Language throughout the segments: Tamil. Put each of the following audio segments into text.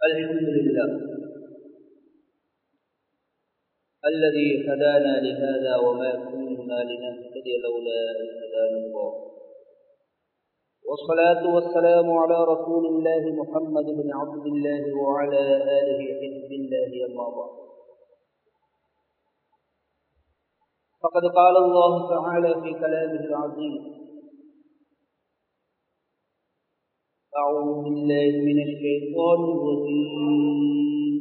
الحمد لله الذي هدانا لهذا وما كنا لنهتدي لولا أن هدانا الله والصلاة والسلام على رسول الله محمد بن عبد الله وعلى آله حزب الله أما بعد فقد قال الله تعالى في كلامه العظيم أعوذ بالله من الشيطان الرجيم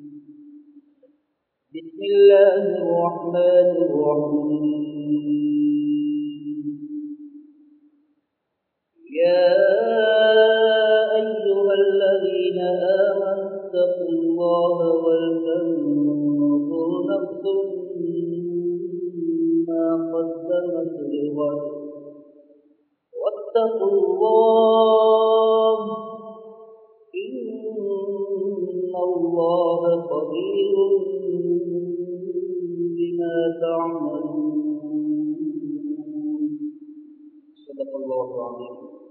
بسم الله الرحمن الرحيم يا أيها الذين آمنوا اتقوا الله ولتنظر نفس ما قدمت لغد واتقوا الله إن الله خبير بما تعملون صدق الله العظيم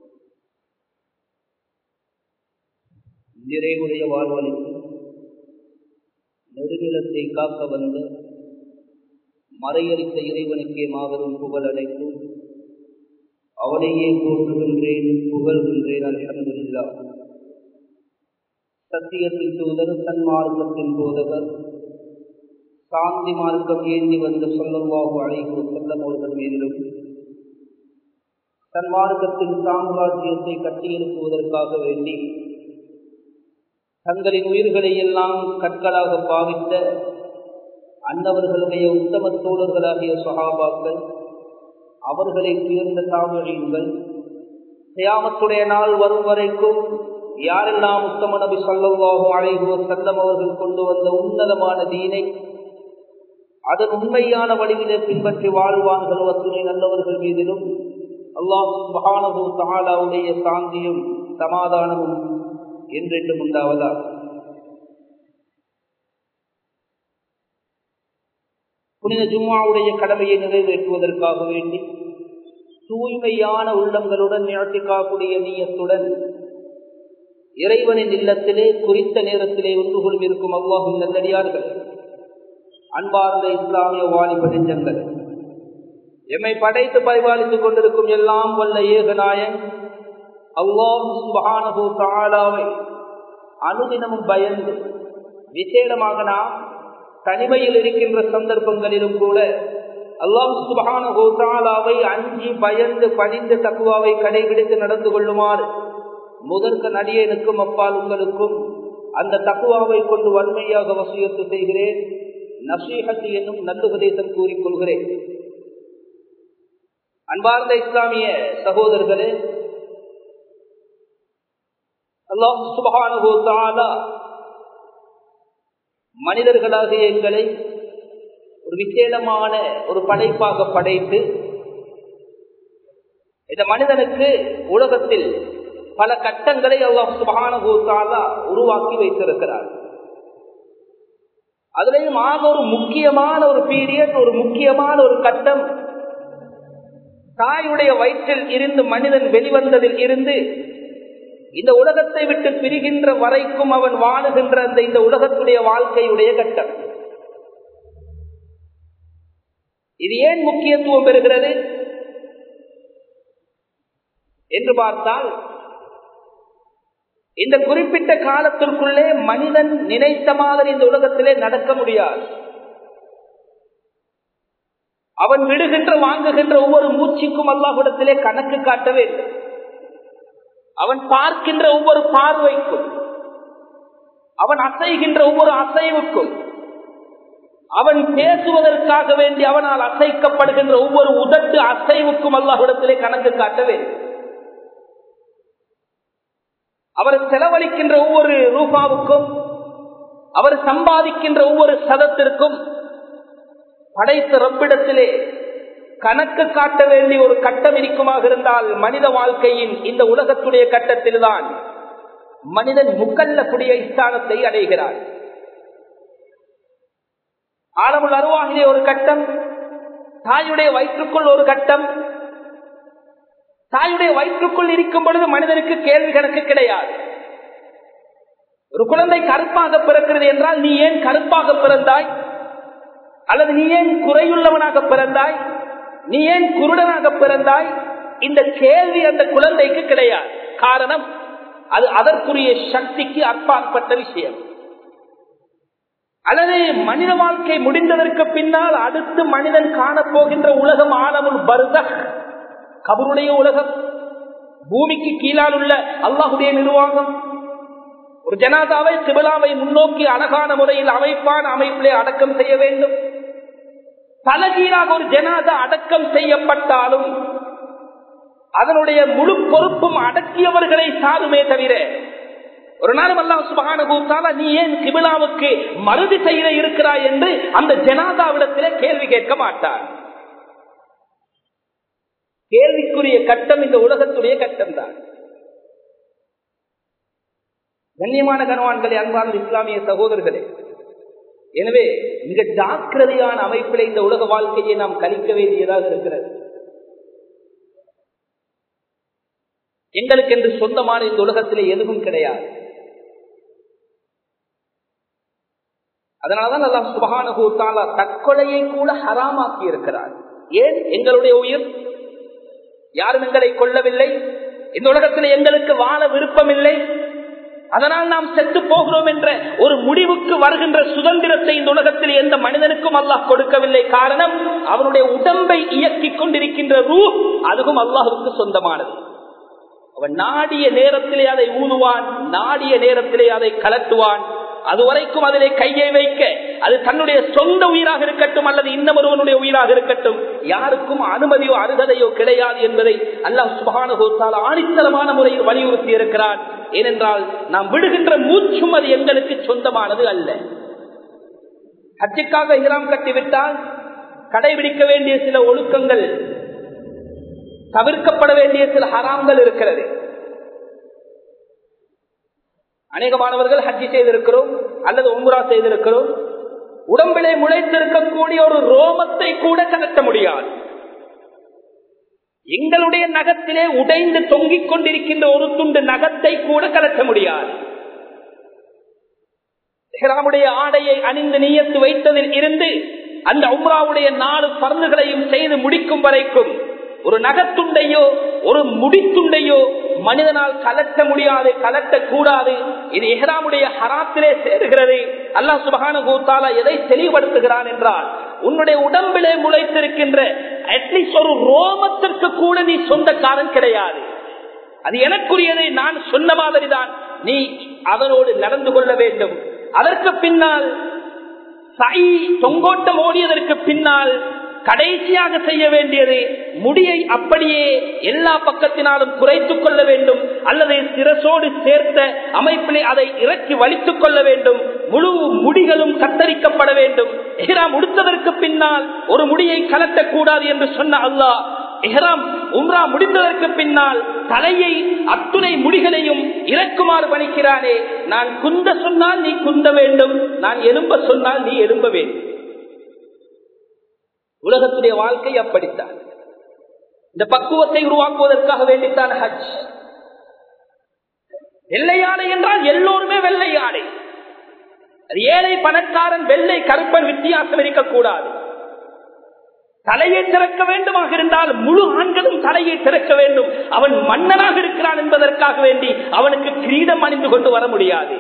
நிறைவுடைய வாழ்வழித்து நெடுநிலத்தை காக்க வந்த மறையளித்த இறைவனுக்கே மாபெரும் புகழ் அடைக்கும் அவனையே போற்றுகின்றேன் புகழ்கின்றேன் அல்ஹம்துல்லா சத்தியத்தின் தூதர் சன்மார்க்கத்தின் போதவர் சாந்தி மார்க்கம் ஏந்தி வந்து சொல்லவாகு அழைப்பு செல்லம் அவர்கள் மீதிலும் சன்மார்க்கத்தின் சாம்ராஜ்யத்தை கட்டியெழுப்புவதற்காக வேண்டி தங்களின் உயிர்களை எல்லாம் கற்களாக பாவித்த அன்னவர்களுடைய உத்தம தோழர்களாகிய சகாபாக்கள் அவர்களை உயர்ந்த தாமொழியுங்கள் தியாமத்துடைய நாள் வரும் வரைக்கும் யாரெல்லாம் உத்தம நபி சொல்லவாகோ அழைகோ செல்லம் அவர்கள் கொண்டு வந்த உன்னதமான தீனை அதன் உண்மையான வழியிலே பின்பற்றி வாழ்வார்களோ அத்துணை நல்லவர்கள் மீதிலும் அல்லாஹ் மகானபு தாலாவுடைய சாந்தியும் சமாதானமும் என்றென்றும் உண்டாவதா புனித ஜும்மாவுடைய கடமையை நிறைவேற்றுவதற்காக வேண்டி தூய்மையான உள்ளங்களுடன் நிகழ்த்திக்காக்கூடிய நீயத்துடன் இறைவனின் இல்லத்திலே குறித்த நேரத்திலே ஒன்று கொள்விருக்கும் அவ்வாகும் நல்லடியார்கள் அன்பார்ந்த இஸ்லாமிய வாலிப நெஞ்சங்கள் எம்மை படைத்து பரிபாலித்துக் கொண்டிருக்கும் எல்லாம் வல்ல ஏகநாயன் அவ்வாஹு தாலாவை அனுதினமும் பயந்து விசேடமாக நாம் தனிமையில் இருக்கின்ற சந்தர்ப்பங்களிலும் கூட அல்லாம் சுபான கோசாலாவை அஞ்சி பயந்து பணிந்து தக்குவாவை கடைபிடித்து நடந்து கொள்ளுமாறு முதற்க நடிகனுக்கும் அப்பால் உங்களுக்கும் அந்த தக்குவாவை கொண்டு வன்மையாக வசியத்து செய்கிறேன் நசீஹத்து என்னும் நல்லுபதேசம் கூறிக்கொள்கிறேன் அன்பார்ந்த இஸ்லாமிய சகோதரர்களே அல்லாம் சுபகான கோசாலா மனிதர்களாகிய எங்களை ஒரு விசேடமான ஒரு படைப்பாக படைத்து இந்த மனிதனுக்கு உலகத்தில் பல கட்டங்களை அல்லாஹ் சுபானுகூத்தாலா உருவாக்கி வைத்திருக்கிறார் அதுலேயும் ஆக ஒரு முக்கியமான ஒரு பீரியட் ஒரு முக்கியமான ஒரு கட்டம் தாயுடைய வயிற்றில் இருந்து மனிதன் வெளிவந்ததில் இருந்து இந்த உலகத்தை விட்டு பிரிகின்ற வரைக்கும் அவன் வாழுகின்ற அந்த இந்த உலகத்துடைய வாழ்க்கையுடைய கட்டம் இது ஏன் முக்கியத்துவம் பெறுகிறது என்று பார்த்தால் இந்த குறிப்பிட்ட காலத்திற்குள்ளே மனிதன் நினைத்த மாதிரி இந்த உலகத்திலே நடக்க முடியாது அவன் விடுகின்ற வாங்குகின்ற ஒவ்வொரு மூச்சுக்கும் அல்லாஹிடத்திலே கணக்கு காட்ட வேண்டும் அவன் பார்க்கின்ற ஒவ்வொரு பார்வைக்கும் அவன் அசைகின்ற ஒவ்வொரு அசைவுக்கும் அவன் பேசுவதற்காக வேண்டி அவனால் அசைக்கப்படுகின்ற ஒவ்வொரு உதட்டு அசைவுக்கும் அல்லாஹிடத்திலே கணக்கு காட்ட வேண்டும் அவர் செலவழிக்கின்ற ஒவ்வொரு ரூபாவுக்கும் அவர் சம்பாதிக்கின்ற ஒவ்வொரு சதத்திற்கும் படைத்த ரப்பிடத்திலே கணக்கு காட்ட வேண்டிய ஒரு கட்டம் இருக்குமாக இருந்தால் மனித வாழ்க்கையின் இந்த உலகத்துடைய கட்டத்தில்தான் மனிதன் முக்கல்லக்கூடிய ஸ்தானத்தை அடைகிறார் ஆழமுள் அருவாகிலே ஒரு கட்டம் தாயுடைய வயிற்றுக்குள் ஒரு கட்டம் தாயுடைய வயிற்றுக்குள் இருக்கும் பொழுது மனிதனுக்கு கேள்வி கணக்கு கிடையாது ஒரு குழந்தை கருப்பாக பிறக்கிறது என்றால் நீ ஏன் கருப்பாக பிறந்தாய் அல்லது நீ ஏன் குறையுள்ளவனாக பிறந்தாய் நீ ஏன் குருடனாக பிறந்தாய் இந்த கேள்வி அந்த குழந்தைக்கு கிடையாது காரணம் அது அதற்குரிய சக்திக்கு அப்பாற்பட்ட விஷயம் அல்லது மனித வாழ்க்கை முடிந்ததற்கு பின்னால் அடுத்து மனிதன் காணப்போகின்ற உலகம் ஆலமுல் பருத கபருடைய உலகம் பூமிக்கு கீழால் உள்ள அல்லாஹுடைய நிர்வாகம் ஒரு ஜனாதாவை சிபிலாவை முன்னோக்கி அழகான முறையில் அமைப்பான அமைப்பிலே அடக்கம் செய்ய வேண்டும் தலகீழாக ஒரு ஜனாதா அடக்கம் செய்யப்பட்டாலும் அதனுடைய முழு பொறுப்பும் அடக்கியவர்களை சாருமே தவிர ஒரு நாளும் அல்லா சுபகான நீ ஏன் கிபிலாவுக்கு மறுதி செய்ய இருக்கிறாய் என்று அந்த ஜனாதாவிடத்திலே கேள்வி கேட்க மாட்டார் கேள்விக்குரிய கட்டம் இந்த உலகத்துடைய கட்டம் தான் கண்ணியமான கனவான்களே அன்பான இஸ்லாமிய சகோதரர்களே எனவே மிக ஜாக்கிரதையான அமைப்பில் இந்த உலக வாழ்க்கையை நாம் கழிக்க வேண்டியதாக இருக்கிறது எங்களுக்கு என்று சொந்தமான இந்த உலகத்திலே எதுவும் கிடையாது அதனால்தான் அல்லாம் சுபகானுகூத்தாலா தற்கொலையை கூட ஹராமாக்கி இருக்கிறார் ஏன் எங்களுடைய உயிர் யாரும் எங்களை கொள்ளவில்லை இந்த உலகத்தில் எங்களுக்கு வாழ விருப்பமில்லை அதனால் நாம் செத்து போகிறோம் என்ற ஒரு முடிவுக்கு வருகின்ற சுதந்திரத்தை இந்த உலகத்தில் எந்த மனிதனுக்கும் அல்லாஹ் கொடுக்கவில்லை காரணம் அவனுடைய உடம்பை இயக்கிக் கொண்டிருக்கின்ற ரூ அதுவும் அல்லாஹுக்கு சொந்தமானது அவன் நாடிய நேரத்திலே அதை ஊதுவான் நாடிய நேரத்திலே அதை கலட்டுவான் அதுவரைக்கும் அதிலே கையை வைக்க அது தன்னுடைய சொந்த உயிராக இருக்கட்டும் அல்லது இன்னமொருவனுடைய உயிராக இருக்கட்டும் யாருக்கும் அனுமதியோ அருகதையோ கிடையாது என்பதை அல்லாஹ் சுபானுகோத்தால் ஆணித்தரமான முறையில் வலியுறுத்தி இருக்கிறான் ஏனென்றால் நாம் விடுகின்ற மூச்சும் அது எங்களுக்கு சொந்தமானது அல்ல ஹஜ்ஜுக்காக இஹ்ராம் கட்டிவிட்டால் கடைபிடிக்க வேண்டிய சில ஒழுக்கங்கள் தவிர்க்கப்பட வேண்டிய சில ஹராம்கள் இருக்கிறது அநேக மாணவர்கள் ஹஜ்ஜி செய்திருக்கிறோம் அல்லது உம்ரா செய்திருக்கிறோம் உடம்பிலே முளைத்திருக்கக்கூடிய ஒரு ரோமத்தை கூட கலட்ட முடியாது எங்களுடைய நகத்திலே உடைந்து தொங்கிக் கொண்டிருக்கின்ற ஒரு துண்டு நகத்தை கூட கலட்ட முடியாது இஹ்ராமுடைய ஆடையை அணிந்து நீயத்து வைத்ததில் இருந்து அந்த உம்ராவுடைய நாலு பருந்துகளையும் செய்து முடிக்கும் வரைக்கும் ஒரு நகத்துண்டையோ ஒரு முடித்துண்டையோ மனிதனால் கலட்ட முடியாது கலட்ட கூடாது இது எஹ்ராமுடைய ஹராத்திலே சேருகிறது அல்லாஹ் சுபகான கூத்தாலா எதை தெளிவுபடுத்துகிறான் என்றால் உன்னுடைய உடம்பிலே முளைத்திருக்கின்ற அட்லீஸ்ட் ஒரு ரோமத்திற்கு கூட நீ சொந்தக்காரன் கிடையாது அது எனக்குரியதை நான் சொன்ன மாதிரிதான் நீ அவனோடு நடந்து கொள்ள வேண்டும் அதற்கு பின்னால் சை தொங்கோட்டம் ஓடியதற்கு பின்னால் கடைசியாக செய்ய வேண்டியது முடியை அப்படியே எல்லா பக்கத்தினாலும் குறைத்துக் கொள்ள வேண்டும் அல்லது சிரசோடு சேர்த்த அமைப்பிலே அதை இறக்கி வலித்துக் கொள்ள வேண்டும் முழு முடிகளும் கத்தரிக்கப்பட வேண்டும் எஹ்ராம் முடித்ததற்கு பின்னால் ஒரு முடியை கலட்டக்கூடாது என்று சொன்ன அல்லாஹ் எஹ்ராம் உம்ரா முடிந்ததற்கு பின்னால் தலையை அத்துணை முடிகளையும் இறக்குமாறு பணிக்கிறானே நான் குந்த சொன்னால் நீ குந்த வேண்டும் நான் எலும்ப சொன்னால் நீ எலும்ப வேண்டும் உலகத்துடைய வாழ்க்கை அப்படித்தான் இந்த பக்குவத்தை உருவாக்குவதற்காக வேண்டித்தான் ஹஜ் வெள்ளையாடை என்றால் எல்லோருமே வெள்ளையாடை அது ஏழை பணக்காரன் வெள்ளை கருப்பன் வித்தியாசம் இருக்கக்கூடாது தலையை திறக்க வேண்டுமாக இருந்தால் முழு ஆண்களும் தலையை திறக்க வேண்டும் அவன் மன்னனாக இருக்கிறான் என்பதற்காக வேண்டி அவனுக்கு கிரீடம் அணிந்து கொண்டு வர முடியாது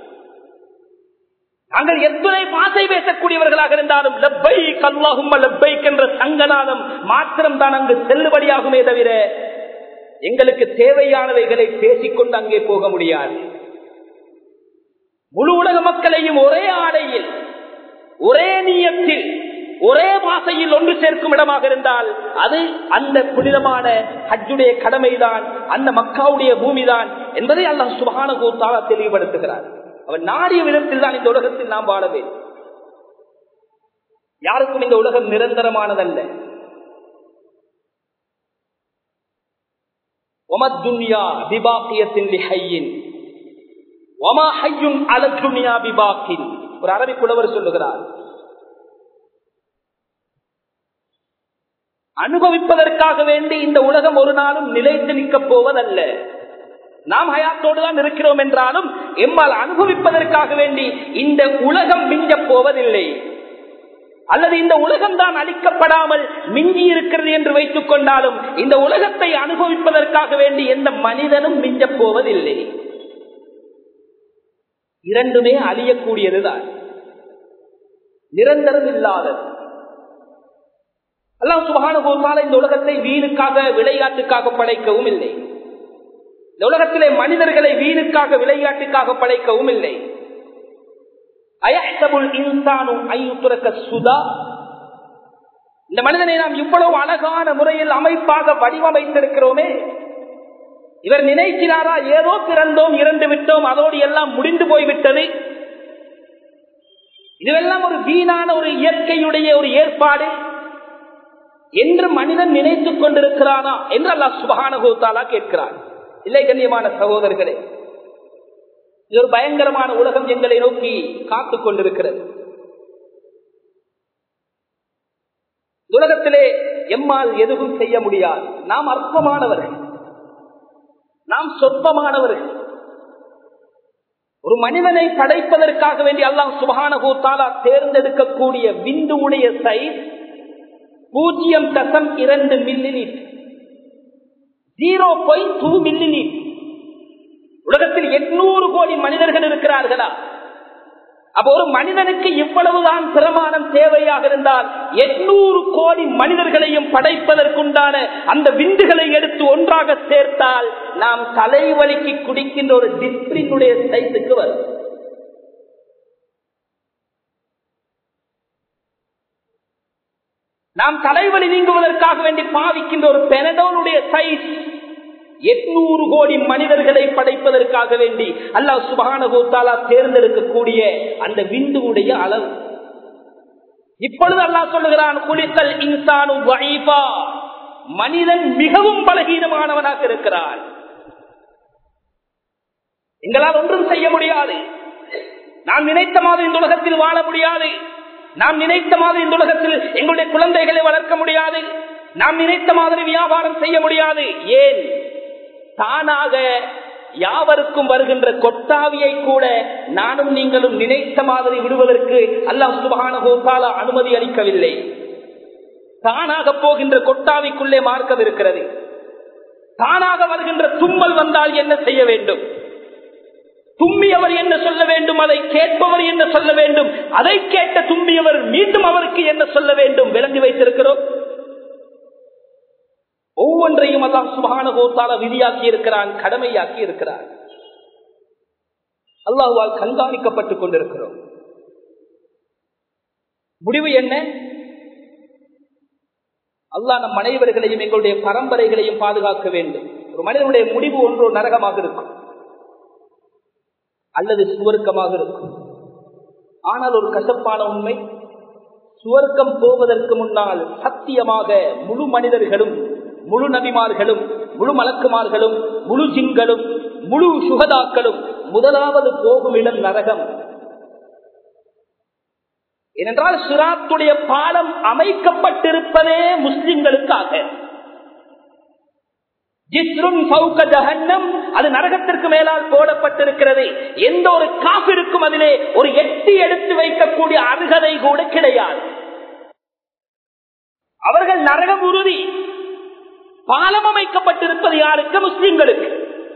நாங்கள் எத்தனை பாசை பேசக்கூடியவர்களாக இருந்தாலும் லப்பை கல்லாகும் லப்பைக் என்ற சங்கநாதம் மாத்திரம் தான் அங்கு செல்லுபடியாகுமே தவிர எங்களுக்கு தேவையானவைகளை பேசிக்கொண்டு அங்கே போக முடியாது முழு உலக மக்களையும் ஒரே ஆடையில் ஒரே நீயத்தில் ஒரே பாசையில் ஒன்று சேர்க்கும் இடமாக இருந்தால் அது அந்த புனிதமான ஹஜ்ஜுடைய கடமைதான் அந்த மக்காவுடைய பூமிதான் என்பதை அல்லாஹ் சுபகான கூத்தாக தெளிவுபடுத்துகிறார் அவன் நாடிய விதத்தில் தான் இந்த உலகத்தில் நாம் வாழ வேண்டும் யாருக்கும் இந்த உலகம் நிரந்தரமானதல்ல ஒமத்துன்யா பிபாக்கியத்தின் லிஹையின் ஒமா ஹையுன் அலத்துன்யா பிபாக்கின் ஒரு அரபி புலவர் சொல்லுகிறார் அனுபவிப்பதற்காக வேண்டி இந்த உலகம் ஒரு நாளும் நிலைத்து நிற்கப் போவதல்ல நாம் ஹயாத்தோடு தான் இருக்கிறோம் என்றாலும் எம்மால் அனுபவிப்பதற்காக வேண்டி இந்த உலகம் மிஞ்சப் போவதில்லை அல்லது இந்த உலகம் தான் அளிக்கப்படாமல் மிஞ்சி இருக்கிறது என்று வைத்துக் கொண்டாலும் இந்த உலகத்தை அனுபவிப்பதற்காக வேண்டி எந்த மனிதனும் மிஞ்சப் போவதில்லை இரண்டுமே அழியக்கூடியதுதான் நிரந்தரம் இல்லாதது அல்லாம் சுபானுபவத்தால இந்த உலகத்தை வீணுக்காக விளையாட்டுக்காக படைக்கவும் இல்லை இந்த உலகத்திலே மனிதர்களை வீணுக்காக விளையாட்டுக்காக படைக்கவும் இல்லை அயத்தபுல் இன்சானு ஐயுத்துறக்க சுதா இந்த மனிதனை நாம் இவ்வளவு அழகான முறையில் அமைப்பாக வடிவமைத்திருக்கிறோமே இவர் நினைக்கிறாரா ஏதோ பிறந்தோம் இறந்து விட்டோம் அதோடு எல்லாம் முடிந்து போய்விட்டது இதுவெல்லாம் ஒரு வீணான ஒரு இயற்கையுடைய ஒரு ஏற்பாடு என்று மனிதன் நினைத்துக் கொண்டிருக்கிறானா என்று அல்லாஹ் சுபகானகோத்தாலா கேட்கிறான் இல்லை கண்ணியமான சகோதரர்களே இது ஒரு பயங்கரமான உலகம் எங்களை நோக்கி காத்துக் கொண்டிருக்கிறது உலகத்திலே எம்மால் எதுவும் செய்ய முடியாது நாம் அற்பமானவர்கள் நாம் சொற்பமானவர்கள் ஒரு மனிதனை படைப்பதற்காக வேண்டி அல்லாம் சுபகானகோத்தாலா தேர்ந்தெடுக்கக்கூடிய விந்து உடைய சைஸ் பூஜ்ஜியம் தசம் இரண்டு millilitre zero point two millilitre உலகத்தில் எட்நூறு கோடி மனிதர்கள் இருக்கிறார்களா அப்போ ஒரு மனிதனுக்கு இவ்வளவுதான் பிரமாணம் தேவையாக இருந்தால் எட்நூறு கோடி மனிதர்களையும் படைப்பதற்குண்டான அந்த விந்துகளை எடுத்து ஒன்றாக சேர்த்தால் நாம் தலைவலிக்கு குடிக்கின்ற ஒரு டிஸ்பிளினுடைய சைஸுக்கு வரும் நாம் தலைவலி நீங்குவதற்காக வேண்டி பாவிக்கின்ற ஒரு பெனடோனுடைய சைஸ் எட்நூறு கோடி மனிதர்களை படைப்பதற்காக வேண்டி அல்லாஹ் சுபானகோத்தாலா தேர்ந்தெடுக்கக்கூடிய அந்த விந்துவுடைய அளவு இப்பொழுது அல்லாஹ் சொல்லுகிறான் குளித்தல் இன்சானு வைபா மனிதன் மிகவும் பலகீனமானவனாக இருக்கிறான் எங்களால் ஒன்றும் செய்ய முடியாது நாம் நினைத்த மாதிரி இந்த உலகத்தில் வாழ முடியாது நாம் நினைத்த மாதிரி இந்த உலகத்தில் எங்களுடைய குழந்தைகளை வளர்க்க முடியாது நாம் நினைத்த மாதிரி வியாபாரம் செய்ய முடியாது ஏன் தானாக யாவருக்கும் வருகின்ற கொட்டாவியை கூட நானும் நீங்களும் நினைத்த மாதிரி விடுவதற்கு அல்லாஹ் சுபகான அனுமதி அளிக்கவில்லை தானாக போகின்ற கொட்டாவிக்குள்ளே மார்க்கம் இருக்கிறது தானாக வருகின்ற தும்மல் வந்தால் என்ன செய்ய வேண்டும் தும்பியவர் என்ன சொல்ல வேண்டும் அதை கேட்பவர் என்ன சொல்ல வேண்டும் அதை கேட்ட தும்பியவர் மீண்டும் அவருக்கு என்ன சொல்ல வேண்டும் விளங்கி வைத்திருக்கிறோம் ஒவ்வொன்றையும் அல்லாம் சுபான கோத்தால விதியாக்கி இருக்கிறான் கடமையாக்கி இருக்கிறான் அல்லாஹுவால் கண்காணிக்கப்பட்டுக் கொண்டிருக்கிறோம் முடிவு என்ன அல்லாஹ் நம் அனைவர்களையும் எங்களுடைய பரம்பரைகளையும் பாதுகாக்க வேண்டும் ஒரு மனிதனுடைய முடிவு ஒன்றோ நரகமாக இருக்கும் அல்லது சுவர்க்கமாக இருக்கும் ஆனால் ஒரு கசப்பான உண்மை சுவர்க்கம் போவதற்கு முன்னால் சத்தியமாக முழு மனிதர்களும் முழு நபிமார்களும் முழு மலக்குமார்களும் முழு ஜின்களும் முழு சுகதாக்களும் முதலாவது போகும் இடம் நரகம் ஏனென்றால் சிராத்துடைய பாலம் அமைக்கப்பட்டிருப்பதே முஸ்லிம்களுக்காக அது நரகத்திற்கு மேலால் போடப்பட்டிருக்கிறது எந்த ஒரு காப்பிற்கும் அதிலே ஒரு எட்டி எடுத்து வைக்கக்கூடிய அருகதை கூட கிடையாது அவர்கள் நரகம் உறுதி பாலம் அமைக்கப்பட்டிருப்பது யாருக்கு முஸ்லிம்களுக்கு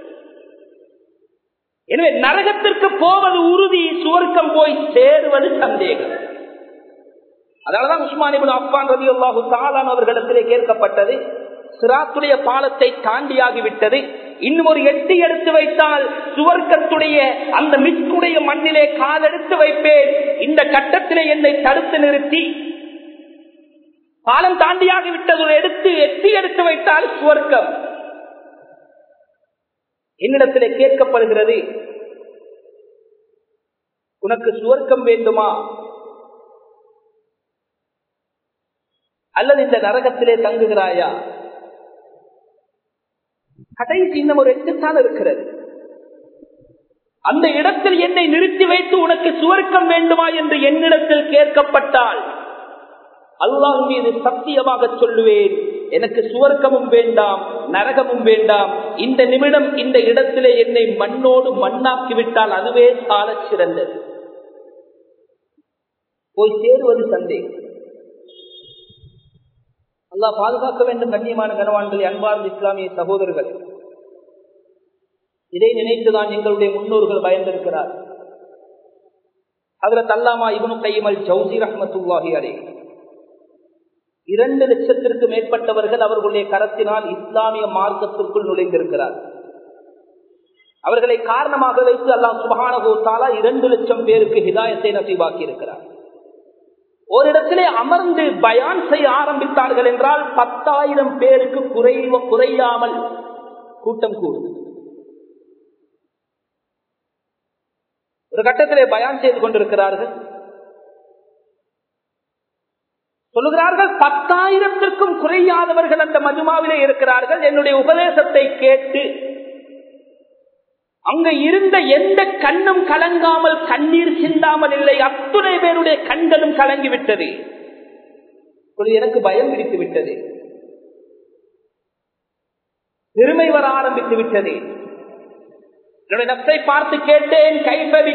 எனவே நரகத்திற்கு போவது உறுதி சுவர்க்கம் போய் சேருவது சந்தேகம் அதனாலதான் உஸ்மானிபின் அப்பான் ரவி அல்லாஹு தாலான் அவர்களிடத்திலே கேட்கப்பட்டது சிராத்துடைய பாலத்தை தாண்டியாகிவிட்டது இன்னும் ஒரு எட்டி எடுத்து வைத்தால் சுவர்க்கத்துடைய அந்த மிக்குடைய மண்ணிலே காலெடுத்து வைப்பேன் இந்த கட்டத்திலே என்னை தடுத்து நிறுத்தி பாலம் தாண்டியாகி விட்டது எடுத்து எட்டி எடுத்து வைத்தால் சுவர்க்கம் என்னிடத்திலே கேட்கப்படுகிறது உனக்கு சுவர்க்கம் வேண்டுமா அல்லது இந்த நரகத்திலே தங்குகிறாயா கடைசி இன்னும் ஒரு எட்டுத்தான் இருக்கிறது அந்த இடத்தில் என்னை நிறுத்தி வைத்து உனக்கு சுவர்க்கம் வேண்டுமா என்று என்னிடத்தில் கேட்கப்பட்டால் அல்லாஹ் மீது சத்தியமாக சொல்லுவேன் எனக்கு சுவர்க்கமும் வேண்டாம் நரகமும் வேண்டாம் இந்த நிமிடம் இந்த இடத்திலே என்னை மண்ணோடு மண்ணாக்கி விட்டால் அதுவே சால சிறந்தது போய் சேருவது சந்தேகம் அல்லாஹ் பாதுகாக்க வேண்டும் கண்ணியமான கனவான்களை அன்பார்ந்த இஸ்லாமிய சகோதரர்கள் இதை நினைத்துதான் எங்களுடைய முன்னோர்கள் பயந்திருக்கிறார் அதுல தல்லாமா இவனு கையமல் ஜவுசி ரஹமத்துல்லாஹி அலை இரண்டு லட்சத்திற்கு மேற்பட்டவர்கள் அவர்களுடைய கரத்தினால் இஸ்லாமிய மார்க்கத்திற்குள் நுழைந்திருக்கிறார் அவர்களை காரணமாக வைத்து அல்லாஹ் சுபகானகோத்தாலா இரண்டு லட்சம் பேருக்கு ஹிதாயத்தை நசீவாக்கி இருக்கிறார் ஓரிடத்திலே அமர்ந்து பயான் செய்ய ஆரம்பித்தார்கள் என்றால் பத்தாயிரம் பேருக்கு குறைவ குறையாமல் கூட்டம் கூடும் ஒரு கட்டத்திலே பயான் செய்து கொண்டிருக்கிறார்கள் சொல்லுகிறார்கள் பத்தாயிரத்திற்கும் குறையாதவர்கள் அந்த மஜுமாவிலே இருக்கிறார்கள் என்னுடைய உபதேசத்தை கேட்டு அங்க இருந்த எந்த கண்ணும் கலங்காமல் கண்ணீர் சிந்தாமல் இல்லை அத்துணை பேருடைய கண்களும் கலங்கிவிட்டது எனக்கு பயம் பிடித்து விட்டது பெருமை வர ஆரம்பித்து விட்டது என்னுடைய நப்சை பார்த்து கேட்டேன் கைபவி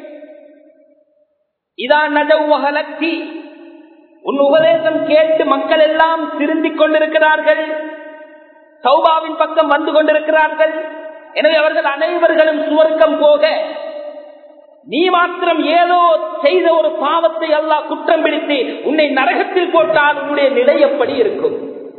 இதான் நஜவுகலத்தி உன் உபதேசம் கேட்டு மக்கள் எல்லாம் திருந்திக் கொண்டிருக்கிறார்கள் சௌபாவின் பக்கம் வந்து கொண்டிருக்கிறார்கள் எனவே அவர்கள் அனைவர்களும் சுவர்க்கம் போக நீ மாத்திரம் ஏதோ செய்த ஒரு பாவத்தை அல்லாஹ் குற்றம் பிடித்து உன்னை நரகத்தில் போட்டால் உன்னுடைய நிலை எப்படி இருக்கும்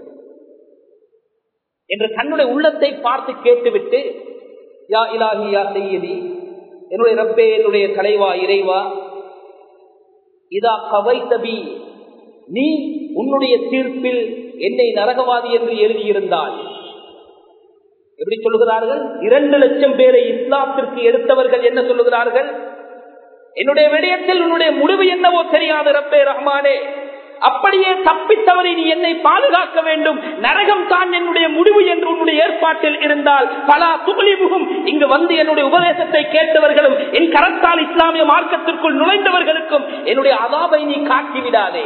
என்று தன்னுடைய உள்ளத்தை பார்த்து கேட்டுவிட்டு யா இலாஹி யா செய்யதி என்னுடைய ரப்பே என்னுடைய தலைவா இறைவா இதா கவை தபி நீ உன்னுடைய தீர்ப்பில் என்னை நரகவாதி என்று எழுதியிருந்தால் எப்படி சொல்லுகிறார்கள் இரண்டு லட்சம் பேரை இஸ்லாத்திற்கு எடுத்தவர்கள் என்ன சொல்லுகிறார்கள் என்னுடைய விடயத்தில் உன்னுடைய முடிவு என்னவோ தெரியாது ரப்பே ரஹ்மானே அப்படியே தப்பித்தவரை நீ என்னை பாதுகாக்க வேண்டும் நரகம் தான் என்னுடைய முடிவு என்று உன்னுடைய ஏற்பாட்டில் இருந்தால் பல துகளிமுகம் இங்கு வந்து என்னுடைய உபதேசத்தை கேட்டவர்களும் என் கரத்தால் இஸ்லாமிய மார்க்கத்திற்குள் நுழைந்தவர்களுக்கும் என்னுடைய அதாபை நீ காட்டிவிடாதே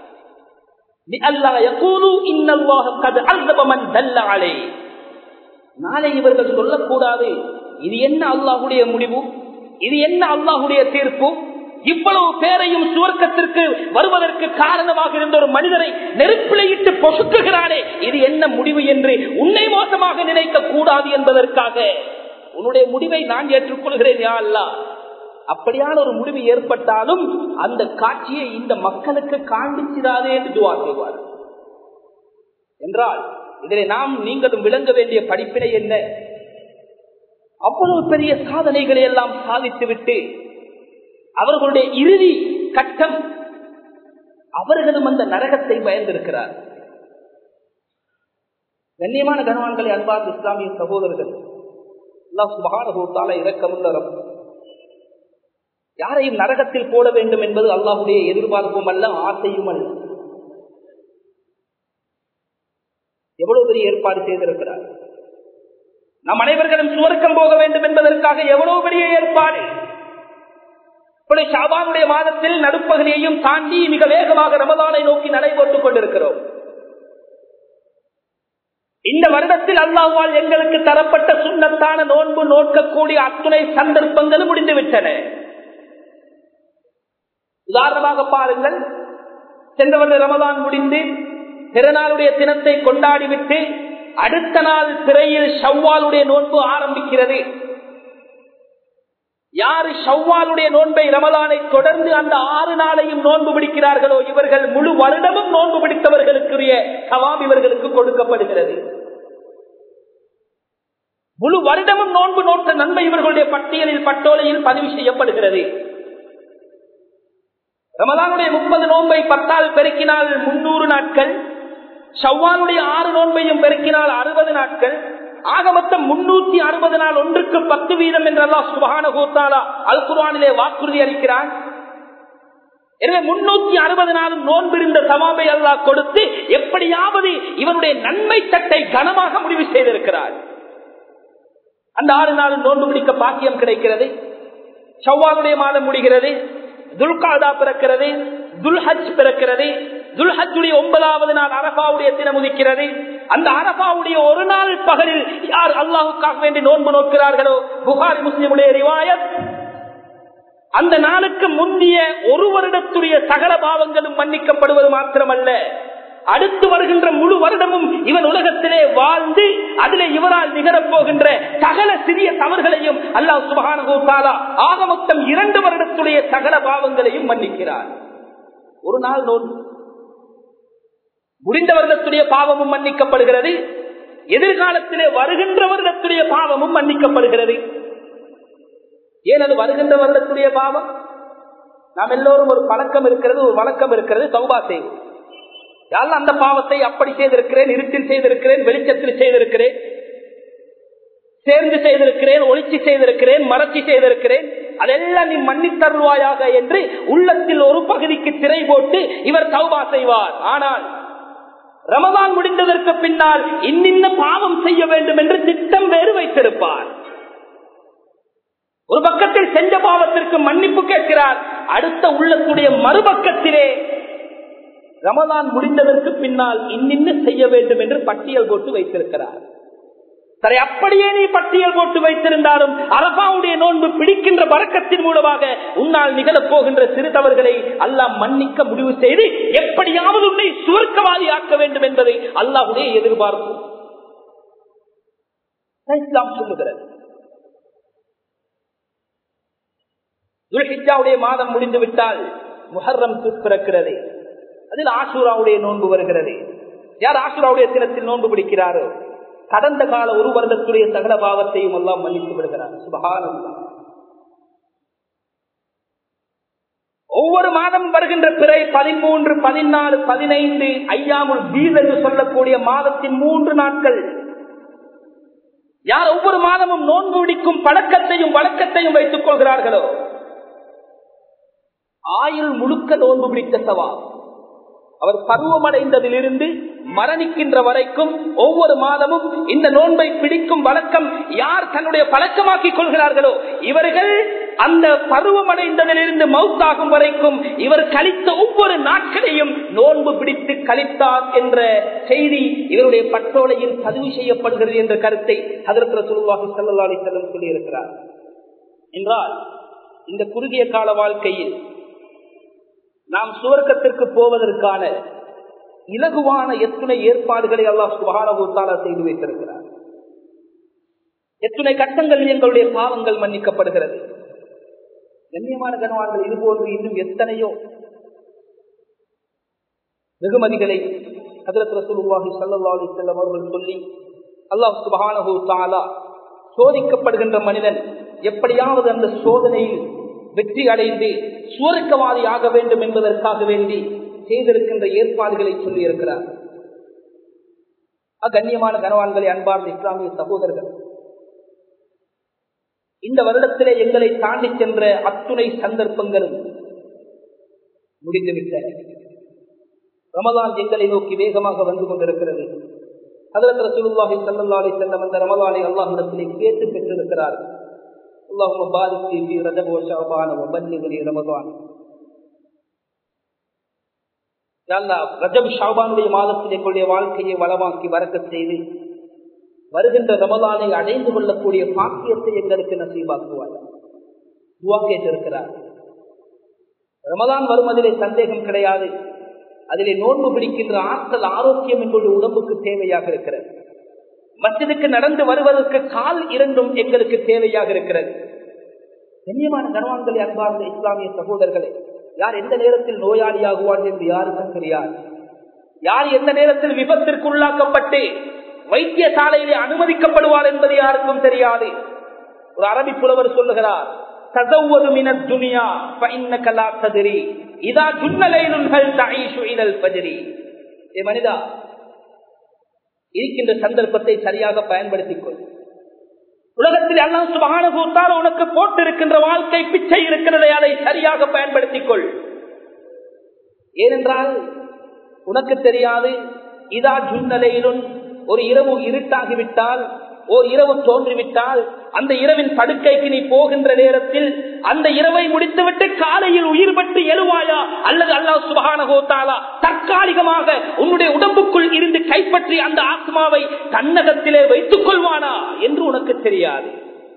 நாளை இவர்கள் சொல்லக்கூடாது இது என்ன அல்லாஹுடைய முடிவு இது என்ன அல்லாஹுடைய தீர்ப்பு இவ்வளவு பேரையும் சுவர்க்கத்திற்கு வருவதற்கு காரணமாக இருந்த ஒரு மனிதரை நெருப்பிலையிட்டு பொசுக்குகிறானே இது என்ன முடிவு என்று உன்னை மோசமாக நினைக்க கூடாது என்பதற்காக உன்னுடைய முடிவை நான் ஏற்றுக்கொள்கிறேன் யா அல்லா அப்படியான ஒரு முடிவு ஏற்பட்டாலும் அந்த காட்சியை இந்த மக்களுக்கு காண்பிச்சிடாதே என்று துவா செய்வார் என்றால் இதில் நாம் நீங்களும் விளங்க வேண்டிய படிப்பினை என்ன அவ்வளவு பெரிய சாதனைகளை எல்லாம் சாதித்துவிட்டு அவர்களுடைய இறுதி கட்டம் அவர்களும் அந்த நரகத்தை பயந்திருக்கிறார் கண்ணியமான கனவான்களை அன்பார்ந்த இஸ்லாமிய சகோதரர்கள் இறக்கமுள்ளரம் யாரையும் நரகத்தில் போட வேண்டும் என்பது அல்லாஹுடைய எதிர்பார்ப்பும் அல்ல ஆசையும் அல்ல எவ்வளவு பெரிய ஏற்பாடு செய்திருக்கிறார் நம் அனைவர்களும் சுவர்க்கம் போக வேண்டும் என்பதற்காக எவ்வளவு பெரிய ஏற்பாடு ஷாபானுடைய மாதத்தில் நடுப்பகுதியையும் தாண்டி மிக வேகமாக ரமதானை நோக்கி நடைபோட்டுக் கொண்டிருக்கிறோம் இந்த வருடத்தில் அல்லாஹால் எங்களுக்கு தரப்பட்ட சுண்ணத்தான நோன்பு நோக்கக்கூடிய அத்துணை சந்தர்ப்பங்களும் முடிந்துவிட்டன உதாரணமாக பாருங்கள் சென்ற வருட ரமதான் முடிந்து பிறநாளுடைய தினத்தை கொண்டாடிவிட்டு அடுத்த நாள் திரையில் ஷவ்வாலுடைய நோன்பு ஆரம்பிக்கிறது யாரு ஷவ்வாலுடைய நோன்பை ரமலானை தொடர்ந்து அந்த ஆறு நாளையும் நோன்பு பிடிக்கிறார்களோ இவர்கள் முழு வருடமும் நோன்பு பிடித்தவர்களுக்குரிய சவாம் இவர்களுக்கு கொடுக்கப்படுகிறது முழு வருடமும் நோன்பு நோட்ட நன்மை இவர்களுடைய பட்டியலில் பட்டோலையில் பதிவு செய்யப்படுகிறது ரமலானுடைய முப்பது நோன்பை பத்தால் பெருக்கினால் முன்னூறு நாட்கள் ஷவ்வானுடைய ஆறு நோன்பையும் பெருக்கினால் அறுபது நாட்கள் ஆக மொத்தம் முன்னூத்தி அறுபது நாள் ஒன்றுக்கு பத்து வீதம் என்றல்லா சுபான கோத்தாலா அல் குர்வானிலே வாக்குறுதி அளிக்கிறான் எனவே முன்னூத்தி அறுபது நாளும் நோன்பிருந்த சவாபை அல்லா கொடுத்து எப்படியாவது இவனுடைய நன்மை தட்டை கனமாக முடிவு செய்திருக்கிறார் அந்த ஆறு நாளும் நோன்பு பிடிக்க பாக்கியம் கிடைக்கிறது ஷவ்வானுடைய மாதம் முடிகிறது துல்காதா பிறக்கிறது துல்ஹஜ் பிறக்கிறது துல்ஹஜுடைய ஒன்பதாவது நாள் அரபாவுடைய தினம் உதிக்கிறது அந்த அரபாவுடைய ஒரு நாள் பகலில் யார் அல்லாஹுக்காக வேண்டி நோன்பு நோக்கிறார்களோ புகாரி முஸ்லிமுடைய ரிவாயத் அந்த நாளுக்கு முந்திய ஒரு வருடத்துடைய சகல பாவங்களும் மன்னிக்கப்படுவது மாத்திரமல்ல அடுத்து வருகின்ற முழு வருடமும் இவன் உலகத்திலே வாழ்ந்து அதிலே இவரால் நிகழப் போகின்ற சகல சிறிய தவறுகளையும் அல்லாஹ் சுபகான ஆக மொத்தம் இரண்டு வருடத்துடைய சகல பாவங்களையும் மன்னிக்கிறார் ஒரு நாள் நோன்பு முடிந்த வருடத்துடைய பாவமும் மன்னிக்கப்படுகிறது எதிர்காலத்திலே வருகின்ற வருடத்துடைய பாவமும் மன்னிக்கப்படுகிறது ஏன் அது வருகின்ற வருடத்துடைய பாவம் நாம் எல்லோரும் ஒரு பழக்கம் இருக்கிறது ஒரு வழக்கம் இருக்கிறது சௌபா செய்வோம் யாரும் அந்த பாவத்தை அப்படி செய்திருக்கிறேன் இருட்டில் செய்திருக்கிறேன் வெளிச்சத்தில் செய்திருக்கிறேன் சேர்ந்து செய்திருக்கிறேன் ஒளிச்சி செய்திருக்கிறேன் மறைச்சி செய்திருக்கிறேன் அதெல்லாம் நீ மன்னித்தருவாயாக என்று உள்ளத்தில் ஒரு பகுதிக்கு திரை போட்டு இவர் சௌபா செய்வார் ஆனால் ரமதான் முடிந்ததற்கு பின்னால் இன்னின்ன பாவம் செய்ய வேண்டும் என்று திட்டம் வேறு வைத்திருப்பார் ஒரு பக்கத்தில் செஞ்ச பாவத்திற்கு மன்னிப்பு கேட்கிறார் அடுத்த உள்ளத்துடைய மறுபக்கத்திலே ரமதான் முடிந்ததற்கு பின்னால் இன்னின்னு செய்ய வேண்டும் என்று பட்டியல் போட்டு வைத்திருக்கிறார் சரி அப்படியே நீ பட்டியல் போட்டு வைத்திருந்தாலும் அரபாவுடைய நோன்பு பிடிக்கின்ற பறக்கத்தின் மூலமாக உன்னால் நிகழப் போகின்ற சிறு தவறுகளை அல்லாஹ் மன்னிக்க முடிவு செய்து எப்படியாவது உன்னை சுவர்க்கவாதி ஆக்க வேண்டும் என்பதை அல்லாஹுடைய எதிர்பார்ப்பு இஸ்லாம் சொல்லுகிறது துல்ஹிஜாவுடைய மாதம் முடிந்து விட்டால் முஹர்ரம் பிறக்கிறது அதில் ஆசூராவுடைய நோன்பு வருகிறது யார் ஆசூராவுடைய தினத்தில் நோன்பு பிடிக்கிறாரோ கடந்த கால ஒரு வருடத்துடைய சகல பாவத்தையும் எல்லாம் மன்னித்து விடுகிறார் சுபகானம் ஒவ்வொரு மாதம் வருகின்ற பிறை பதிமூன்று பதினாலு பதினைந்து ஐயாமுல் பீல் என்று சொல்லக்கூடிய மாதத்தின் மூன்று நாட்கள் யார் ஒவ்வொரு மாதமும் நோன்பு பிடிக்கும் பழக்கத்தையும் வழக்கத்தையும் வைத்துக் கொள்கிறார்களோ ஆயுள் முழுக்க நோன்பு பிடித்த சவா அவர் பருவமடைந்ததிலிருந்து மரணிக்கின்ற வரைக்கும் ஒவ்வொரு மாதமும் இந்த நோன்பை பிடிக்கும் வழக்கம் யார் தன்னுடைய பழக்கமாக்கிக் கொள்கிறார்களோ இவர்கள் அந்த பருவமடைந்ததிலிருந்து மவுத்தாகும் வரைக்கும் இவர் கழித்த ஒவ்வொரு நாட்களையும் நோன்பு பிடித்து கழித்தார் என்ற செய்தி இவருடைய பட்டோலையில் பதிவு செய்யப்படுகிறது என்ற கருத்தை அதற்கு சொல்வாக செல்லலாளி செல்லம் சொல்லியிருக்கிறார் என்றால் இந்த குறுகிய கால வாழ்க்கையில் நாம் சுவர்க்கத்திற்கு போவதற்கான இலகுவான எத்துணை ஏற்பாடுகளை அல்லாஹ் சுகாரபூத்தாலா செய்து வைத்திருக்கிறார் எத்துணை கட்டங்கள் எங்களுடைய பாவங்கள் மன்னிக்கப்படுகிறது கண்ணியமான கனவான்கள் இது போன்று இன்னும் எத்தனையோ வெகுமதிகளை அதிரத்துவாகி சல்லாஹி செல்லம் அவர்கள் சொல்லி அல்லாஹ் சுபஹானஹூ தாலா சோதிக்கப்படுகின்ற மனிதன் எப்படியாவது அந்த சோதனையில் வெற்றி அடைந்து சுவர்க்கவாதி ஆக வேண்டும் என்பதற்காக வேண்டி செய்திருக்கின்ற ஏற்பாடுகளை சொல்லி இருக்கிறார் கண்ணியமான கனவான்களை அன்பார்ந்த இஸ்லாமிய சகோதரர்கள் இந்த வருடத்திலே எங்களை தாண்டி சென்ற அத்துணை சந்தர்ப்பங்களும் முடிந்துவிட்டன ரமதான் எங்களை நோக்கி வேகமாக வந்து கொண்டிருக்கிறது அதற்கு ரசூலுல்லாஹி ஸல்லல்லாஹு அலைஹி வஸல்லம் அந்த ரமலானை அல்லாஹ்விடத்திலே கேட்டு பெற்றிருக்கிறார் اللهم بارك لي في رجب وشعبان وبلغني رمضان ரஜப் ஷாபானுடைய மாதத்தில் எங்களுடைய வாழ்க்கையை வளமாக்கி வரக்க செய்து வருகின்ற ரமலானை அடைந்து கொள்ளக்கூடிய பாக்கியத்தை எங்களுக்கு நசீபாக்குவார் துவா கேட்டிருக்கிறார் ரமதான் வருவதிலே சந்தேகம் கிடையாது அதிலே நோன்பு பிடிக்கின்ற ஆற்றல் ஆரோக்கியம் எங்களுடைய உடம்புக்கு தேவையாக இருக்கிறது மசிதுக்கு நடந்து வருவதற்கு கால் இரண்டும் எங்களுக்கு தேவையாக இருக்கிறது கண்ணியமான கனவான்களை அன்பார்ந்த இஸ்லாமிய சகோதரர்களே யார் எந்த நேரத்தில் நோயாளியாகுவார் என்று யாருக்கும் தெரியாது யார் எந்த நேரத்தில் விபத்திற்கு உள்ளாக்கப்பட்டு வைத்தியசாலையிலே அனுமதிக்கப்படுவார் என்பது யாருக்கும் தெரியாது ஒரு அரபி புலவர் சொல்லுகிறார் தசவது மின துனியா கலா ததிரி இதா துன்னலைகள் தாயிஷு இனல் பஜரி ஏ மனிதா இருக்கின்ற சந்தர்ப்பத்தை சரியாக பயன்படுத்திக் கொள் உலகத்தில் எல்லாம் சுபகான கூத்தால் உனக்கு போட்டிருக்கின்ற வாழ்க்கை பிச்சை இருக்கிறதை அதை சரியாக பயன்படுத்திக் கொள் ஏனென்றால் உனக்கு தெரியாது இதா ஜுன்னலையிலும் ஒரு இரவு இருட்டாகிவிட்டால் ஓர் இரவு தோன்றிவிட்டால் அந்த இரவின் படுக்கைக்கு நீ போகின்ற நேரத்தில் அந்த இரவை முடித்துவிட்டு காலையில் உயிர் பட்டு எழுவாயா அல்லது அல்லாஹ் சுபகானகோத்தாலா தற்காலிகமாக உன்னுடைய உடம்புக்குள் இருந்து கைப்பற்றி அந்த ஆத்மாவை தன்னகத்திலே வைத்துக் கொள்வானா என்று உனக்கு தெரியாது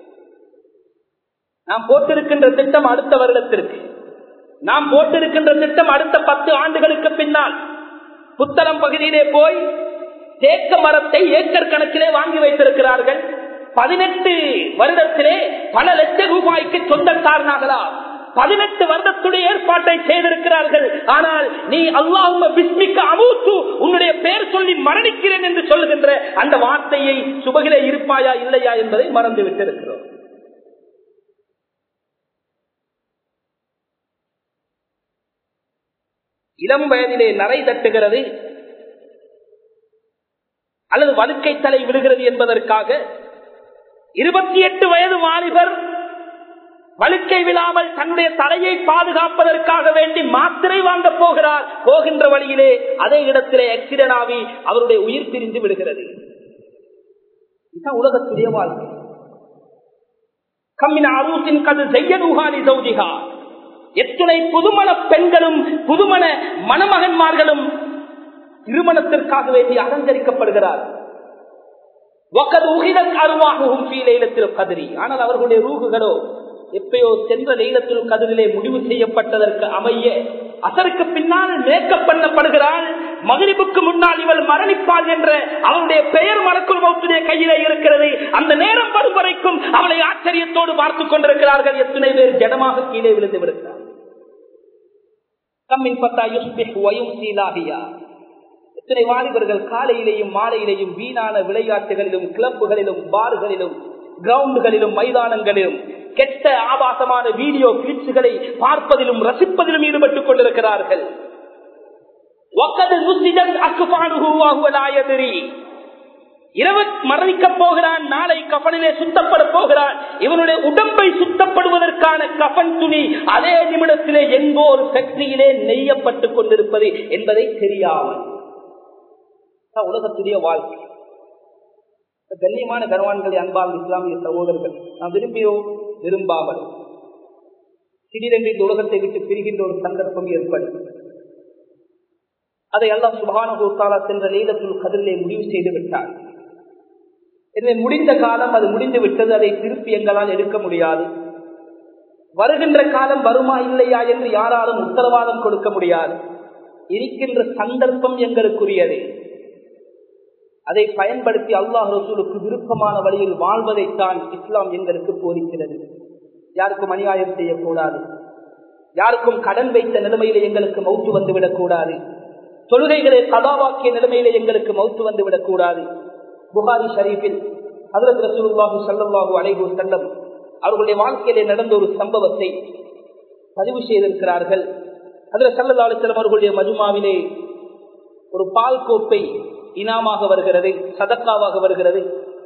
நாம் போட்டிருக்கின்ற திட்டம் அடுத்த வருடத்திற்கு நாம் போட்டிருக்கின்ற திட்டம் அடுத்த பத்து ஆண்டுகளுக்கு பின்னால் புத்தளம் பகுதியிலே போய் தேக்க மரத்தை ஏக்கர் கணக்கிலே வாங்கி வைத்திருக்கிறார்கள் பதினெட்டு வருடத்திலே பல லட்சம் ரூபாய்க்கு சொந்தக்காரனாகலாம் பதினெட்டு வருடத்துடைய ஏற்பாட்டை செய்திருக்கிறார்கள் ஆனால் நீ அல்லாஹும பிஸ்மிக்க அமூத்து உன்னுடைய பெயர் சொல்லி மரணிக்கிறேன் என்று சொல்லுகின்ற அந்த வார்த்தையை சுபகிலே இருப்பாயா இல்லையா என்பதை மறந்து விட்டிருக்கிறோம் இளம் வயதிலே நரை தட்டுகிறது அல்லது வழுக்கை தலை விடுகிறது என்பதற்காக இருபத்தி எட்டு வயது வாலிபர் வழுக்கை விழாமல் தன்னுடைய தலையை பாதுகாப்பதற்காக வேண்டி மாத்திரை வாங்க போகிறார் போகின்ற வழியிலே அதே இடத்திலே ஆக்சிடென்ட் ஆகி அவருடைய உயிர் பிரிந்து விடுகிறது இதுதான் உலகத்துடைய வாழ்க்கை கம்மின் அரூசின் கது செய்யனுகாலி சௌதிகா எத்தனை புதுமண பெண்களும் புதுமண மணமகன்மார்களும் திருமணத்திற்காக வேண்டி அலங்கரிக்கப்படுகிறார் ஆனால் அவர்களுடைய ரூகுகளோ எப்பயோ சென்ற லைலத்தில் கதிரிலே முடிவு செய்யப்பட்டதற்கு அமைய அசருக்கு பின்னால் மேக்கப் பண்ணப்படுகிறாள் மகிழ்வுக்கு முன்னால் இவள் மரணிப்பாள் என்ற அவளுடைய பெயர் மறக்குள் மௌத்துடைய கையிலே இருக்கிறது அந்த நேரம் வரும் வரைக்கும் அவளை ஆச்சரியத்தோடு பார்த்துக் கொண்டிருக்கிறார்கள் எத்தனை பேர் ஜடமாக கீழே விழுந்து விடுகிறார் கம்மின் பத்தா யுஸ்பிஹ் வயும் சீலாகியா எத்தனை வாலிபர்கள் காலையிலேயும் மாலையிலேயும் வீணான விளையாட்டுகளிலும் கிளப்புகளிலும் பார்களிலும் கிரவுண்டுகளிலும் மைதானங்களிலும் கெட்ட ஆபாசமான வீடியோ கிளிப்ஸுகளை பார்ப்பதிலும் ரசிப்பதிலும் ஈடுபட்டுக் கொண்டிருக்கிறார்கள் இரவு மரணிக்க போகிறான் நாளை கபனிலே சுத்தப்பட போகிறான் இவனுடைய உடம்பை சுத்தப்படுவதற்கான கபன் துணி அதே நிமிடத்திலே எங்கோ ஒரு ஃபேக்டரியிலே நெய்யப்பட்டுக் கொண்டிருப்பது என்பதை தெரியாமல் உலகத்துடைய வாழ்க்கை கண்ணியமான கனவான்களை அன்பால் இஸ்லாமிய சகோதரர்கள் நாம் விரும்பியோ விரும்பாமல் திடீரென்று இந்த உலகத்தை விட்டு பிரிகின்ற ஒரு சந்தர்ப்பம் ஏற்படும் அதை எல்லாம் சுபான கோத்தாலா சென்ற நீளத்துள் கதிரிலே முடிவு செய்து விட்டார் எனவே முடிந்த காலம் அது முடிந்து விட்டது அதை திருப்பி எங்களால் எடுக்க முடியாது வருகின்ற காலம் வருமா இல்லையா என்று யாராலும் உத்தரவாதம் கொடுக்க முடியாது இருக்கின்ற சந்தர்ப்பம் எங்களுக்குரியது அதை பயன்படுத்தி அல்லாஹ் ரசூலுக்கு விருப்பமான வழியில் வாழ்வதைத்தான் இஸ்லாம் எங்களுக்கு போதிக்கிறது யாருக்கும் அநியாயம் செய்யக்கூடாது யாருக்கும் கடன் வைத்த நிலைமையில எங்களுக்கு மௌத்து வந்துவிடக் கூடாது தொழுகைகளை கதாவாக்கிய நிலைமையில எங்களுக்கு மௌத்து வந்துவிடக் கூடாது புகாரி ஷரீஃபில் ஹதரத் ரசூலுல்லாஹு ஸல்லல்லாஹு அலைஹி வஸல்லம் அவர்களுடைய வாழ்க்கையிலே நடந்த ஒரு சம்பவத்தை பதிவு செய்திருக்கிறார்கள் ஹதரத் ஸல்லல்லாஹு அலைஹி வஸல்லம் அவர்களுடைய மஜ்மாவிலே ஒரு பால் கோப்பை இனாமாக வருகிறது சதக்காவாக வருகிறது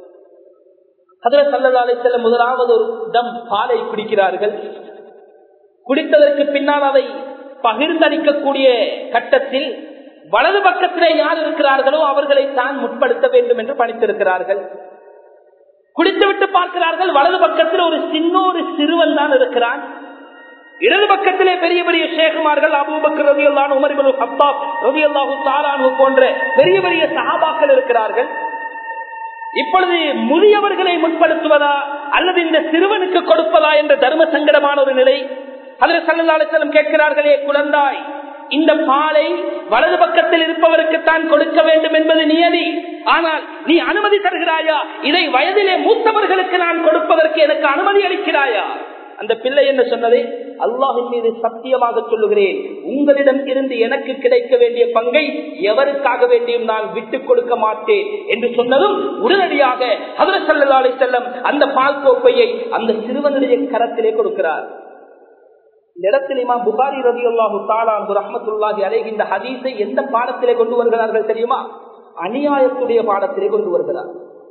ஹதரத் ஸல்லல்லாஹு அலைஹி வஸல்லம் முதலாவது ஒரு தம் பாலை குடிக்கிறார்கள் குடித்ததற்கு பின்னால் அதை பகிர்ந்தளிக்கக்கூடிய கட்டத்தில் வலது பக்கத்திலே யார் இருக்கிறார்களோ அவர்களை தான் முற்படுத்த வேண்டும் என்று பணித்திருக்கிறார்கள் குடித்துவிட்டு பார்க்கிறார்கள் வலது பக்கத்தில் ஒரு சின்ன ஒரு சிறுவன் தான் இருக்கிறான் இடது பக்கத்திலே பெரிய பெரிய ஷேகுமார்கள் அபூபக்கர் ரவி அல்லான் உமரிபுல் ஹப்பாப் ரவி அல்லாஹு தாலானு போன்ற பெரிய பெரிய சஹாபாக்கள் இருக்கிறார்கள் இப்பொழுது முதியவர்களை முற்படுத்துவதா அல்லது இந்த சிறுவனுக்கு கொடுப்பதா என்ற தர்ம சங்கடமான ஒரு நிலை அதில் சல்லல்லாசலம் கேட்கிறார்களே குழந்தாய் இந்த பாலை வலது பக்கத்தில் இருப்பவருக்குத்தான் கொடுக்க வேண்டும் என்பது நியதி ஆனால் நீ அனுமதி தருகிறாயா இதை வயதிலே மூத்தவர்களுக்கு நான் கொடுப்பதற்கு எனக்கு அனுமதி அளிக்கிறாயா அந்த பிள்ளை என்ன சொன்னது அல்லாஹின் மீது சத்தியமாக சொல்லுகிறேன் உங்களிடம் இருந்து எனக்கு கிடைக்க வேண்டிய பங்கை எவருக்காக வேண்டியும் நான் விட்டுக் கொடுக்க மாட்டேன் என்று சொன்னதும் உடனடியாக ஹதர சல்லா அலி செல்லம் அந்த பால் கோப்பையை அந்த சிறுவனுடைய கரத்திலே கொடுக்கிறார் இந்த இடத்தில் இமாம் புகாரி ரவி அல்லாஹு தாலான் ரஹமத்துல்லாஹி அலேஹி இந்த ஹதீஸை எந்த பாடத்திலே கொண்டு வருகிறார்கள் தெரியுமா அநியாயத்துடைய பாடத்திலே கொண்டு வருகிறார்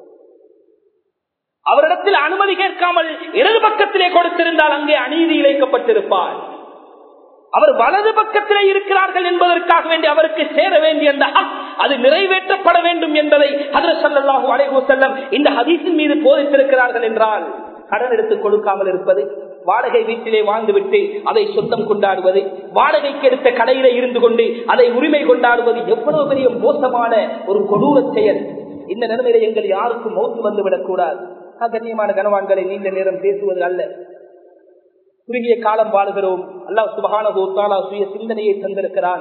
அவரிடத்தில் அனுமதி கேட்காமல் இடது பக்கத்திலே கொடுத்திருந்தால் அங்கே அநீதி இழைக்கப்பட்டிருப்பார் அவர் வலது பக்கத்திலே இருக்கிறார்கள் என்பதற்காக வேண்டி அவருக்கு சேர வேண்டிய அந்த ஹக் அது நிறைவேற்றப்பட வேண்டும் என்பதை ஹதரத் ஸல்லல்லாஹு அலைஹி வஸல்லம் இந்த ஹதீஸின் மீது போதித்திருக்கிறார்கள் என்றால் கடன் எடுத்து கொடுக்காமல் இருப்பது வாடகை வீட்டிலே வாழ்ந்துவிட்டு அதை சொந்தம் கொண்டாடுவது வாடகைக்கு எடுத்த கடையில இருந்து கொண்டு அதை உரிமை கொண்டாடுவது எவ்வளவு பெரிய மோசமான ஒரு கொடூர செயல் இந்த நிலைமையில எங்கள் யாருக்கும் மௌத்து வந்துவிடக் கூடாது கண்ணியமான கனவான்களை நீண்ட நேரம் பேசுவது அல்ல குறுகிய காலம் வாழுகிறோம் அல்லாஹ் சுபகான சுய சிந்தனையை தந்திருக்கிறான்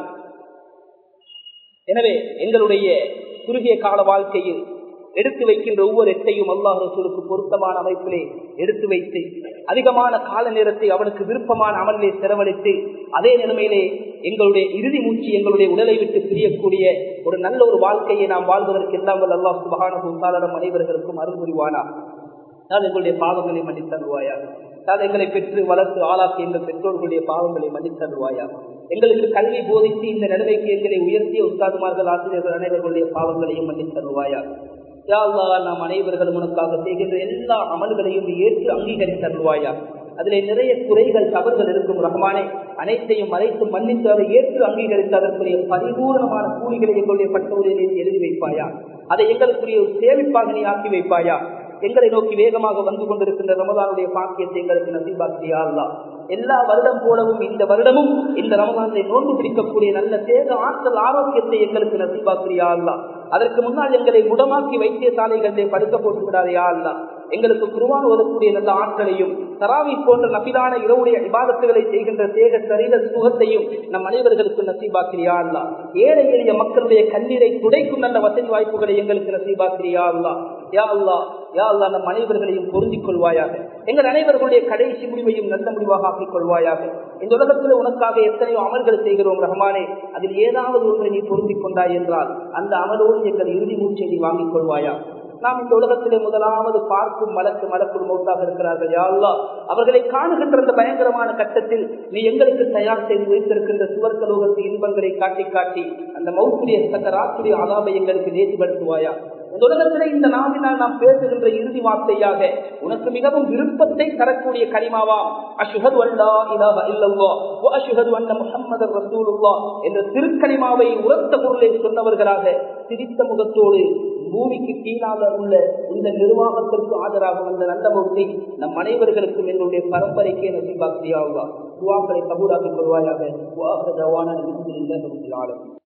எனவே எங்களுடைய குறுகிய கால வாழ்க்கையில் எடுத்து வைக்கின்ற ஒவ்வொரு எட்டையும் அல்லாஹ் ரசூலுக்கு பொருத்தமான அமைப்பிலே எடுத்து வைத்து அதிகமான கால நேரத்தை அவனுக்கு விருப்பமான அமலிலே செலவழித்து அதே நிலைமையிலே எங்களுடைய இறுதி மூச்சு எங்களுடைய உடலை விட்டு பிரியக்கூடிய ஒரு நல்ல ஒரு வாழ்க்கையை நாம் வாழ்வதற்கு எல்லாம் வல்ல அல்லாஹ் சுபகான அனைவர்களுக்கும் அருள் புரிவானா நான் எங்களுடைய பாவங்களை மன்னித்தருவாயா நான் எங்களை பெற்று வளர்த்து ஆளாக்கி எங்கள் பெற்றோர்களுடைய பாவங்களை மன்னித்தருவாயா எங்களுக்கு கல்வி போதித்து இந்த நிலைமைக்கு எங்களை உயர்த்திய உஸ்தாதுமார்கள் ஆசிரியர்கள் அனைவர்களுடைய பாவங்களையும் மன்னித்தருவாயா யாழ்லா நாம் அனைவர்களும் உனக்காக செய்கின்ற எல்லா அமல்களையும் ஏற்று அங்கீகரித்தருவாயா அதிலே நிறைய குறைகள் தவறுகள் இருக்கும் ரஹ்மானே அனைத்தையும் மறைத்து மன்னித்து அதை ஏற்று அங்கீகரித்து அதற்குரிய பரிபூர்ணமான கூலிகளை எங்களுடைய பட்டோரிலே எழுதி வைப்பாயா அதை எங்களுக்குரிய ஒரு சேமிப்பாக நீ ஆக்கி வைப்பாயா எங்களை நோக்கி வேகமாக வந்து கொண்டிருக்கின்ற ரமதானுடைய பாக்கியத்தை எங்களுக்கு நசீபாக்கியா அல்லா எல்லா வருடம் போலவும் இந்த வருடமும் இந்த ரமதானை நோன்பு பிடிக்கக்கூடிய நல்ல தேக ஆற்றல் ஆரோக்கியத்தை எங்களுக்கு நசீபாக்கியா அல்லா அதற்கு முன்னால் எங்களை முடமாக்கி வைத்தியசாலைகளிலே படுக்க போட்டு விடாதையா அல்லா எங்களுக்கு குருவான் ஓதக்கூடிய நல்ல ஆற்றலையும் தராவி போன்ற நபிலான இரவுடைய விவாதத்துகளை செய்கின்ற தேக சரீர சுகத்தையும் நம் அனைவர்களுக்கு நசீபாக்கிரியா அல்லா ஏழை எளிய மக்களுடைய கண்ணீரை துடைக்கும் நல்ல வசதி வாய்ப்புகளை எங்களுக்கு நசீபாக்கிரியா அல்லா யா அல்லா யா அல்லா நம் அனைவர்களையும் பொருந்திக் கொள்வாயாக எங்கள் அனைவர்களுடைய கடைசி முடிவையும் நல்ல முடிவாக ஆக்கிக் கொள்வாயாக இந்த உலகத்தில் உனக்காக எத்தனையோ அமல்கள் செய்கிறோம் ரஹ்மானே அதில் ஏதாவது ஒன்றை நீ பொருந்திக் கொண்டாய் என்றால் அந்த அமலோடு எங்கள் இறுதி மூச்சை நீ வாங்கிக் கொள்வாயா நாம் இந்த உலகத்திலே முதலாவது பார்க்கும் மலக்கு மலக்குள் மௌத்தாக இருக்கிறார்கள் யாழ்லா அவர்களை காணுகின்ற அந்த பயங்கரமான கட்டத்தில் நீ எங்களுக்கு தயார் செய்து வைத்திருக்கின்ற சுவர்க்கலோகத்து இன்பங்களை காட்டி காட்டி அந்த மௌத்துடைய சக்கராத்துடைய ஆதாபை எங்களுக்கு நேசிப்படுத்துவாயா இந்த உலகத்திலே இந்த நாவினால் நாம் பேசுகின்ற இறுதி வார்த்தையாக உனக்கு மிகவும் விருப்பத்தை தரக்கூடிய கனிமாவாம் அஷுஹது அல்லா இலாஹ இல்லல்லா வ அஷுஹது அன்ன முஹம்மதர் ரசூலுல்லாஹ் என்ற திருக்கனிமாவை உரத்த குரலை சொன்னவர்களாக சிரித்த முகத்தோடு பூமிக்கு கீழாக உள்ள இந்த நிர்வாகத்திற்கு ஆதராகும் அந்த நல்ல மௌத்தை நம் அனைவர்களுக்கும் எங்களுடைய பரம்பரைக்கே நசீபாக்கியாவா துவாக்களை கபூராக்கிக் கொள்வாயாக